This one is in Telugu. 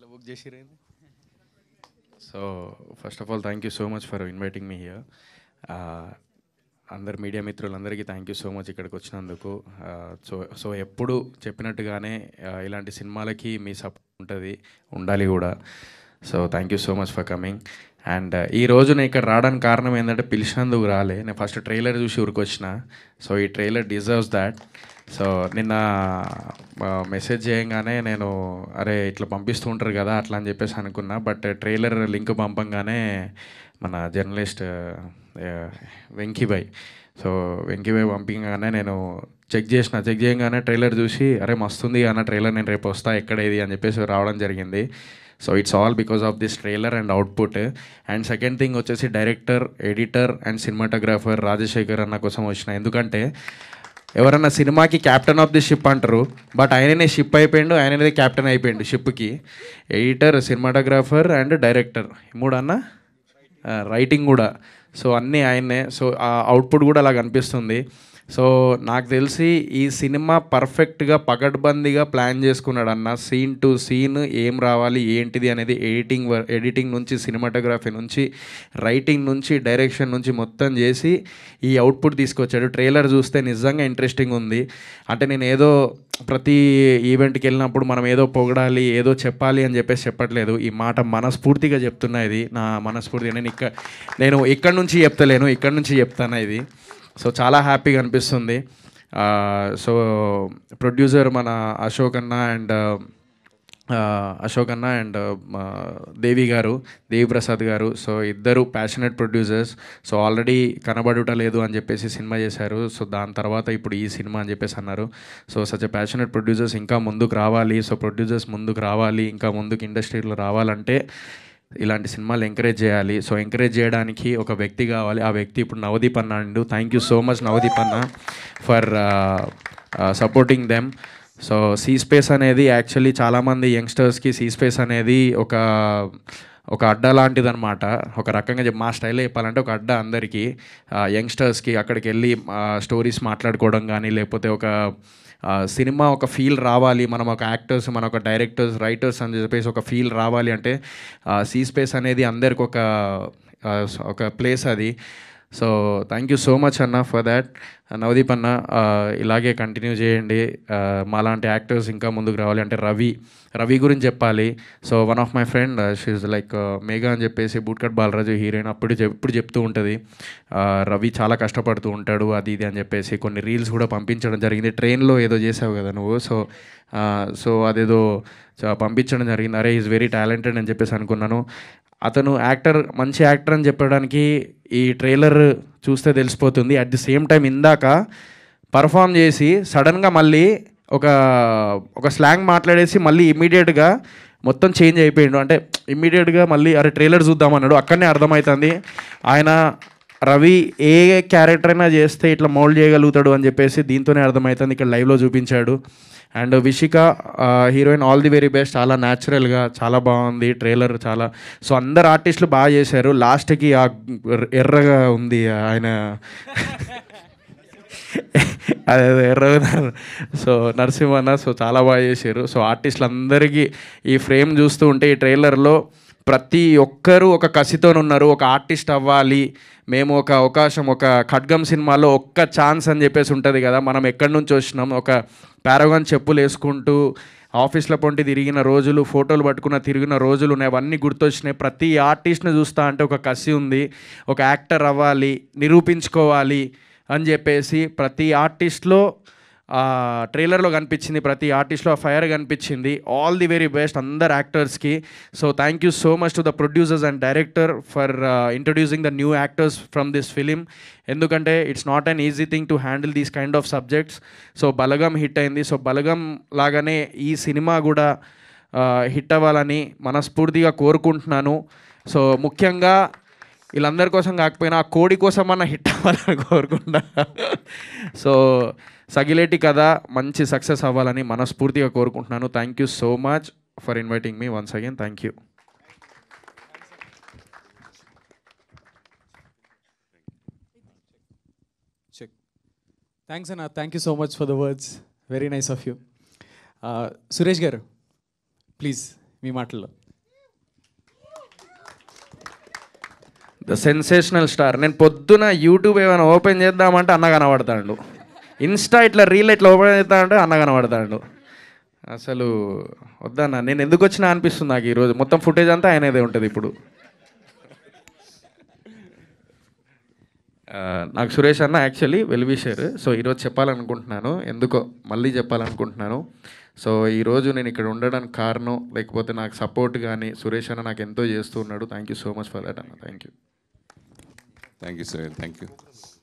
బుక్ చేసిరేంది so first of all thank you so much for inviting me here అందరు మీడియా మిత్రులందరికీ థ్యాంక్ యూ సో మచ్ ఇక్కడికి వచ్చినందుకు సో సో ఎప్పుడు చెప్పినట్టుగానే ఆ, ఇలాంటి సినిమాలకి మీ సపోర్ట్ ఉంటుంది ఉండాలి కూడా so thank you so much for coming and ఈ రోజు నేను ఇక్కడ రావడానికి కారణం ఏంటంటే పిలిచినందుకు రాలే నేను ఫస్ట్ ట్రైలర్ చూసి ఊరికొచ్చిన సో ఈ ట్రైలర్ డిజర్వ్స్ దాట్ సో నిన్న మెసేజ్ చేయంగానే నేను అరే ఇట్లా పంపిస్తూ ఉంటారు కదా అట్లా అని చెప్పేసి అనుకున్నా బట్ ట్రైలర్ లింక్ పంపంగానే మన జర్నలిస్ట్ వెంకీబాయ్ సో వెంకీబాయ్ పంపించగానే నేను చెక్ చేసిన చెక్ చేయగానే ట్రైలర్ చూసి అరే మస్తుంది అన్న ట్రైలర్ నేను రేపు వస్తా ఎక్కడ ఇది అని చెప్పేసి రావడం జరిగింది so it's all because of this trailer and output and second thing వచ్చేసి director editor and cinematographer Rajasekhar అన్న కోసం వచ్చిన ఎందుకంటే ఎవరన్నా సినిమాకి క్యాప్టెన్ ఆఫ్ ది షిప్ అంటారు బట్ ఆయననే షిప్ అయిపోయిండు ఆయననే క్యాప్టెన్ అయిపోయిండు షిప్కి ఎడిటర్ సినిమాటోగ్రాఫర్ అండ్ డైరెక్టర్ మూడు అన్న రైటింగ్ కూడా సో అన్నీ ఆయన్నే సో ఆ అవుట్పుట్ కూడా అలా కనిపిస్తుంది సో నాకు తెలిసి ఈ సినిమా పర్ఫెక్ట్గా పకడ్బందీగా ప్లాన్ చేసుకున్నాడు అన్న సీన్ టు సీన్ ఏం రావాలి ఏంటిది అనేది ఎడిటింగ్ ఎడిటింగ్ నుంచి సినిమాటోగ్రఫీ నుంచి రైటింగ్ నుంచి డైరెక్షన్ నుంచి మొత్తం చేసి ఈ అవుట్పుట్ తీసుకొచ్చాడు ట్రైలర్ చూస్తే నిజంగా ఇంట్రెస్టింగ్ ఉంది అంటే నేను ఏదో ప్రతి ఈవెంట్కి వెళ్ళినప్పుడు మనం ఏదో పొగడాలి ఏదో చెప్పాలి అని చెప్పేసి చెప్పట్లేదు ఈ మాట మనస్ఫూర్తిగా చెప్తున్నా ఇది నా మనస్ఫూర్తిగా నేను ఇక్కడ నేను ఇక్కడ నుంచి చెప్తలేను ఇక్కడ నుంచి చెప్తాను ఇది సో చాలా హ్యాపీగా అనిపిస్తుంది సో ప్రొడ్యూసర్ మన అశోక్ అన్న అండ్ అశోక్ అన్న అండ్ దేవి గారు దేవి ప్రసాద్ గారు సో ఇద్దరు ప్యాషనెట్ ప్రొడ్యూసర్స్ సో ఆల్రెడీ కనబడుట లేదు అని చెప్పేసి సినిమా చేశారు సో దాని తర్వాత ఇప్పుడు ఈ సినిమా అని చెప్పేసి అన్నారు సో సచ్ ప్యాషనెట్ ప్రొడ్యూసర్స్ ఇంకా ముందుకు రావాలి సో ప్రొడ్యూసర్స్ ముందుకు రావాలి ఇంకా ముందుకు ఇండస్ట్రీలో రావాలంటే ఇలాంటి సినిమాలు ఎంకరేజ్ చేయాలి సో ఎంకరేజ్ చేయడానికి ఒక వ్యక్తి కావాలి ఆ వ్యక్తి ఇప్పుడు నవదీప్ అన్న and thank you so much Navdeep అన్న for supporting them so see space అనేది యాక్చువల్లీ చాలామంది యంగ్స్టర్స్కి సీ స్పేస్ అనేది ఒక ఒక అడ్డా లాంటిది అనమాట ఒక రకంగా చెప్పి మా స్టైల్లో చెప్పాలంటే ఒక అడ్డా అందరికీ యంగ్స్టర్స్కి అక్కడికి వెళ్ళి స్టోరీస్ మాట్లాడుకోవడం కానీ లేకపోతే ఒక ఆ, సినిమా ఒక ఫీల్ రావాలి మనం ఒక యాక్టర్స్ మన ఒక డైరెక్టర్స్ రైటర్స్ అని చెప్పేసి ఒక ఫీల్ రావాలి అంటే సీ స్పేస్ అనేది అందరికి ఒక ఆ, ఒక ప్లేస్ అది so thank you so much అన్న ఫర్ దాట్ నవదీప్ అన్న ఆ, ఇలాగే కంటిన్యూ చేయండి ఆ, మాలాంటి యాక్టర్స్ ఇంకా ముందుకు రావాలి అంటే రవి రవి గురించి చెప్పాలి so one of my friend she like Megha అని చెప్పేసి బూట్కట్ బాలరాజు హీరోయిన్ అప్పుడు చెప్ ఇప్పుడు చెప్తూ ఉంటుంది ఆ, రవి చాలా కష్టపడుతూ ఉంటాడు అది ఇది అని చెప్పేసి కొన్ని రీల్స్ కూడా పంపించడం జరిగింది ట్రైన్లో ఏదో చేసావు కదా నువ్వు సో ఆ, సో అదేదో చ- పంపించడం జరిగింది అరే ఈజ్ వెరీ టాలెంటెడ్ అని చెప్పేసి అనుకున్నాను అతను యాక్టర్ మంచి యాక్టర్ అని చెప్పడానికి ఈ ట్రైలర్ చూస్తే తెలిసిపోతుంది అట్ ది సేమ్ టైం ఇందాక పర్ఫామ్ చేసి సడన్గా మళ్ళీ ఒక ఒక స్లాంగ్ మాట్లాడేసి మళ్ళీ ఇమ్మీడియట్గా మొత్తం చేంజ్ అయిపోయిండు అంటే ఇమ్మీడియట్గా మళ్ళీ అరే ట్రైలర్ చూద్దాం అన్నాడు అక్కడనే అర్థమవుతుంది ఆయన రవి ఏ క్యారెక్టర్ అయినా చేస్తే ఇట్లా మోల్డ్ చేయగలుగుతాడు అని చెప్పేసి దీంతోనే అర్థమవుతుంది ఇక్కడ లైవ్లో చూపించాడు and Vishika heroine all the very best చాలా న్యాచురల్గా చాలా బాగుంది ట్రైలర్ చాలా సో అందరు ఆర్టిస్టులు బాగా చేశారు లాస్ట్కి ఆ ఎర్రగా ఉంది ఆయన అదే అదే ఎర్రగా సో నరసింహన్న సో చాలా బాగా చేశారు సో ఆర్టిస్టులు అందరికీ ఈ ఫ్రేమ్ చూస్తూ ఉంటే ఈ ట్రైలర్లో ప్రతి ఒక్కరూ ఒక కసితో ఉన్నారు ఒక ఆర్టిస్ట్ అవ్వాలి మేము ఒక అవకాశం ఒక ఖడ్గం సినిమాలో ఒక్క ఛాన్స్ అని చెప్పేసి ఉంటుంది కదా మనం ఎక్కడి నుంచి వచ్చినాం ఒక పారాగాన్ చెప్పులు వేసుకుంటూ ఆఫీస్లో పొంటి తిరిగిన రోజులు ఫోటోలు పట్టుకున్న తిరిగిన రోజులు ఉన్నాయి అవన్నీ గుర్తొచ్చినాయి ప్రతి ఆర్టిస్ట్ని చూస్తా అంటే ఒక కసి ఉంది ఒక యాక్టర్ అవ్వాలి నిరూపించుకోవాలి అని చెప్పేసి ప్రతి ఆర్టిస్ట్లో ట్రైలర్లో కనిపించింది ప్రతి ఆర్టిస్ట్లో ఆ ఫైర్ కనిపించింది ఆల్ ది వెరీ బెస్ట్ అందరు యాక్టర్స్కి so thank you so much to the producers and director for introducing the new actors from this film ఎందుకంటే it's not an easy thing to handle these kind of subjects so Balagam hit అయింది సో బలగం లాగానే ఈ సినిమా కూడా హిట్ అవ్వాలని మనస్ఫూర్తిగా కోరుకుంటున్నాను సో ముఖ్యంగా వీళ్ళందరి కోసం కాకపోయినా ఆ కోడి కోసం అన్న హిట్ అవ్వాలని కోరుకుంటా సో సగిలేటి కథ మంచి సక్సెస్ అవ్వాలని మనస్ఫూర్తిగా కోరుకుంటున్నాను thank you so much for inviting me once again thank you Check. Thanks, Anna. Thank you so much for the words. Very nice of you. Uh, Suresh garu please మీ మాటల్లో ద సెన్సేషనల్ స్టార్ నేను పొద్దున యూట్యూబ్ ఏమైనా ఓపెన్ చేద్దామంటే అన్న కనబడతాడు ఇన్స్టా ఇట్లా రీల్ ఇట్లా ఓపెన్ చేద్దామంటే అన్న కనబడతాడు అసలు వద్దన్న నేను ఎందుకు వచ్చినా అనిపిస్తుంది నాకు ఈరోజు మొత్తం ఫుటేజ్ అంతా ఆయనదే ఉంటుంది ఇప్పుడు ఆ, నాకు సురేష్ అన్న యాక్చువల్లీ వెల్ విషర్ సో ఈరోజు చెప్పాలనుకుంటున్నాను ఎందుకో మళ్ళీ చెప్పాలనుకుంటున్నాను సో ఈరోజు నేను ఇక్కడ ఉండడానికి కారణం లేకపోతే నాకు సపోర్ట్ కానీ సురేష్ అన్న నాకు ఎంతో చేస్తూ ఉన్నాడు thank you so much for that అన్న thank you thank you sir thank you